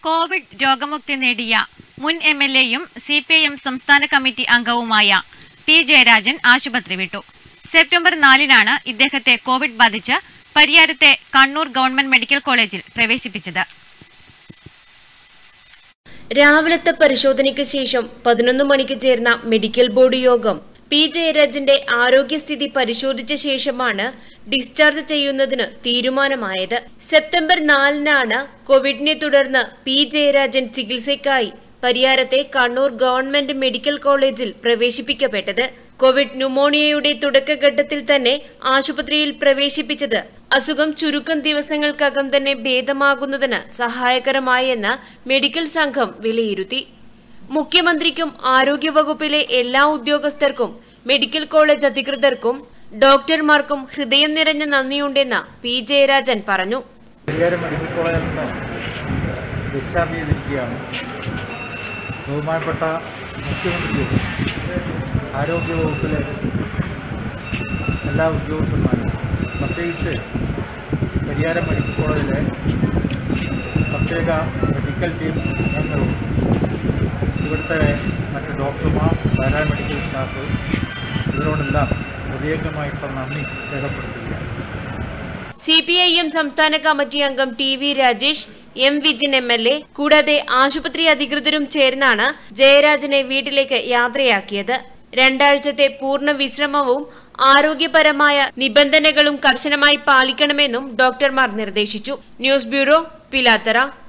Covid രോഗമുക്തി നേടിയ മുൻ എം എൽ എയും സി പി ഐ എം സംസ്ഥാന കമ്മിറ്റി അംഗവുമായ പി ജയരാജൻ ആശുപത്രി വിട്ടു സെപ്റ്റംബർ നാലിനാണ് ഇദ്ദേഹത്തെ കോവിഡ് ബാധിച്ച് പരിയാരത്തെ കണ്ണൂർ ഗവൺമെന്റ് മെഡിക്കൽ കോളേജിൽ പ്രവേശിപ്പിച്ചത് രാവിലത്തെ പരിശോധനയ്ക്ക് ശേഷം പതിനൊന്ന് മണിക്ക് ചേർന്ന മെഡിക്കൽ ബോർഡ് യോഗം പി ജയരാജന്റെ ആരോഗ്യസ്ഥിതി പരിശോധിച്ച ശേഷമാണ് ഡിസ്ചാർജ് ചെയ്യുന്നതിന് തീരുമാനമായത് സെപ്റ്റംബർ നാലിനാണ് കോവിഡിനെ തുടർന്ന് പി ജയരാജൻ ചികിത്സയ്ക്കായി പരിയാരത്തെ കണ്ണൂർ ഗവൺമെന്റ് മെഡിക്കൽ കോളേജിൽ പ്രവേശിപ്പിക്കപ്പെട്ടത് കോവിഡ് ന്യൂമോണിയയുടെ തുടക്കഘട്ടത്തിൽ തന്നെ ആശുപത്രിയിൽ പ്രവേശിപ്പിച്ചത് അസുഖം ചുരുക്കം ദിവസങ്ങൾക്കകം തന്നെ ഭേദമാകുന്നതിന് സഹായകരമായെന്ന് മെഡിക്കൽ സംഘം വിലയിരുത്തി മുഖ്യമന്ത്രിക്കും ആരോഗ്യവകുപ്പിലെ എല്ലാ ഉദ്യോഗസ്ഥർക്കും മെഡിക്കൽ കോളേജ് അധികൃതർക്കും ഡോക്ടർമാർക്കും ഹൃദയം നിറഞ്ഞ നന്ദിയുണ്ടെന്ന് പി ജയരാജൻ പറഞ്ഞു പരിയാരം മെഡിക്കൽ കോളേജിൽ നിന്ന് ഡിസ്ചാർജ് ചെയ്തിരിക്കുകയാണ് ബഹുമാനപ്പെട്ട മുഖ്യമന്ത്രിയും ആരോഗ്യവകുപ്പിലെ എല്ലാ ഉദ്യോഗസ്ഥന്മാരും പ്രത്യേകിച്ച് പരിയാരം മെഡിക്കൽ കോളേജിലെ പ്രത്യേക മെഡിക്കൽ ടീം അംഗങ്ങളും ഇവിടുത്തെ മറ്റ് ഡോക്ടർമാർ പാരാമെഡിക്കൽ സ്റ്റാഫ് ഇവരോടെല്ലാം ഹൃദയംഗമായിട്ടുള്ള നന്ദി രേഖപ്പെടുത്തുകയാണ് സി പി ഐ എം സംസ്ഥാന കമ്മിറ്റി അംഗം T V Rajesh M Vijin M L A കൂടാതെ ആശുപത്രി അധികൃതരും ചേർന്നാണ് ജയരാജനെ വീട്ടിലേക്ക് യാത്രയാക്കിയത് രണ്ടാഴ്ചത്തെ പൂർണ്ണ വിശ്രമവും ആരോഗ്യപരമായ നിബന്ധനകളും കർശനമായി പാലിക്കണമെന്നും ഡോക്ടർമാർ നിർദ്ദേശിച്ചു ന്യൂസ് ബ്യൂറോ പിലാത്തറ